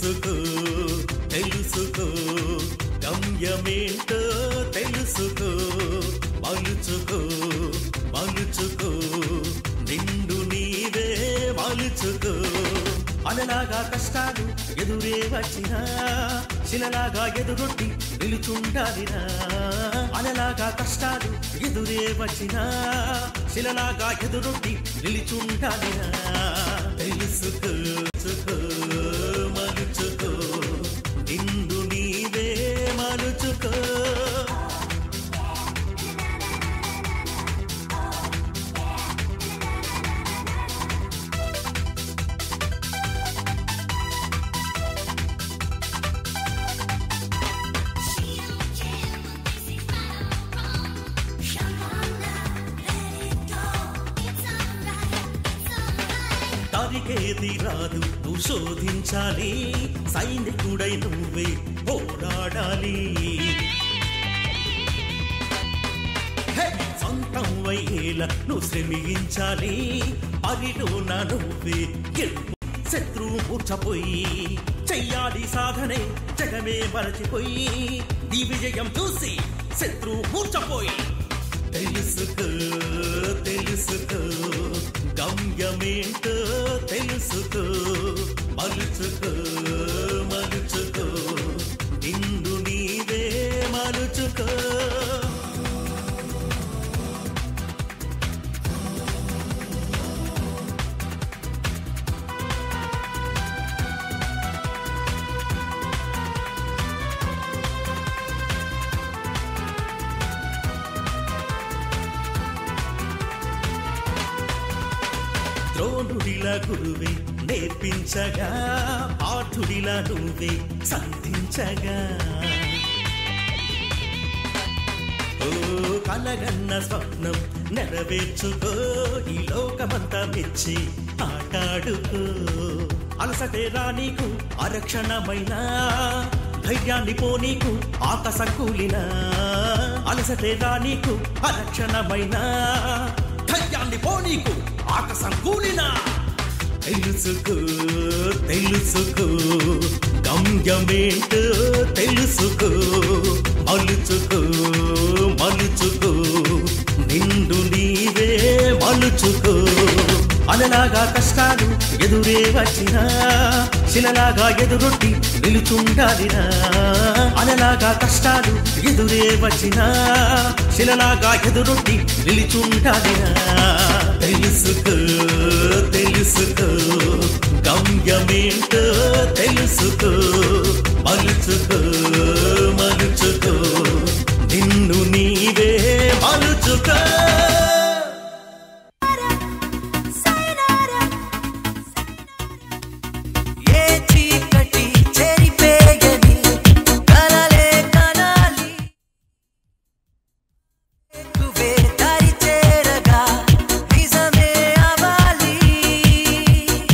తెలుసుకో తెలుసుకో గమ్యమేంటో తెలుసుకో మలుచుకో మలుచుకో నిండు నీవే మలుచుకో అనలాగా కష్టాలు ఎదురే వచ్చినా శిలలాగా ఎదురొట్టి నిలుచుండాలినా అనలాగా కష్టాలు ఎదురే వచ్చినా శిలలాగా ఎదురొట్టి నిలుచుండాలినా తెలుసుకో తెలుసుకో, మలుచుకో నిండు నీవే మలుచుకో తారికేది రాదు నువ్వు శోధించాలి సైనికుడై నువ్వే పోరాడాలి హే! సొంతం వయ్యేల నువ్వు శ్రమించాలి పరిలోన నువ్వే గెలుపు శత్రువు మూర్చపోయి చెయ్యాలి సాధనే జగమే మరచిపోయి నీ విజయం చూసి శత్రువు మూర్చపోయి తెలుసుకో తెలుసుకో గమ్యమేంటో తెలుసుకో మలుచుకో మలుచుకో నిండు నీవే మలుచుకో ద్రోణుడిలా గురువే నేర్పించగా పాఠుడిలా నువ్వే సంధించగా ఓ కలగన్న స్వప్నం నెరవేర్చుకో ఈ లోకమంతా మెచ్చి ఆటాడుకో అలసటే రానీకు అరక్షణమైన ధైర్యాన్ని పోనీకు ఆకాశం కూలిన అలసటే రానీకు అరక్షణమైన ధైర్యాన్ని పోనీకు ఆకాశం కూలినా తెలుసుకో తెలుసుకో గమ్యమేంటో తెలుసుకో మలుచుకో మలుచుకో నిండు నీవే మలుచుకో అనలాగా కష్టాలు ఎదురే వచ్చినా శిలలాగా ఎదురొట్టి నిలుచుండాలినా అనలాగా కష్టాలు ఎదురే వచ్చినా శిలలాగా ఎదురొట్టి నిలుచుండాలినా తెలుసుకో తెలుసుకో గమ్యమేంటో తెలుసుకో మలుచుకో మలుచుకో నిన్ను నీవే మలుచుకో ఏ చీకటి చెరిపేయని కలలే కనాలి ఎక్కువే దారి చేరగా నిజమే అవ్వాలి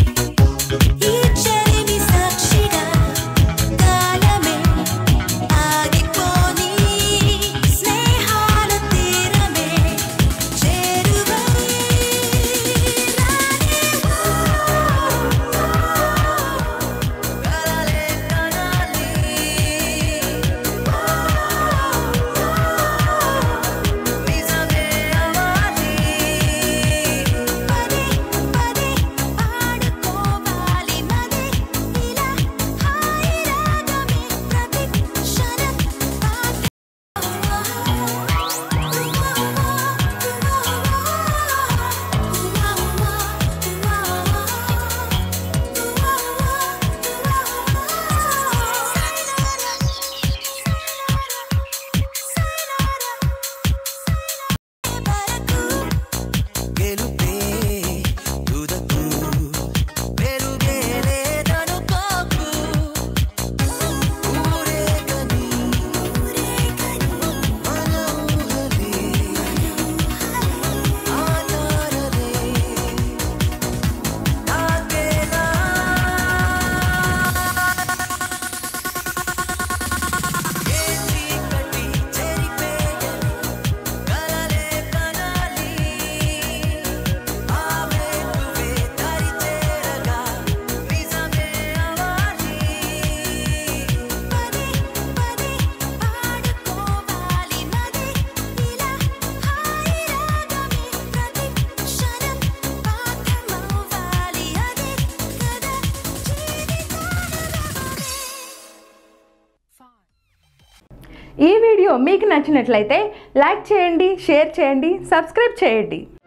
ఈ వీడియో మీకు నచ్చినట్లయితే లైక్ చేయండి షేర్ చేయండి సబ్స్క్రైబ్ చేయండి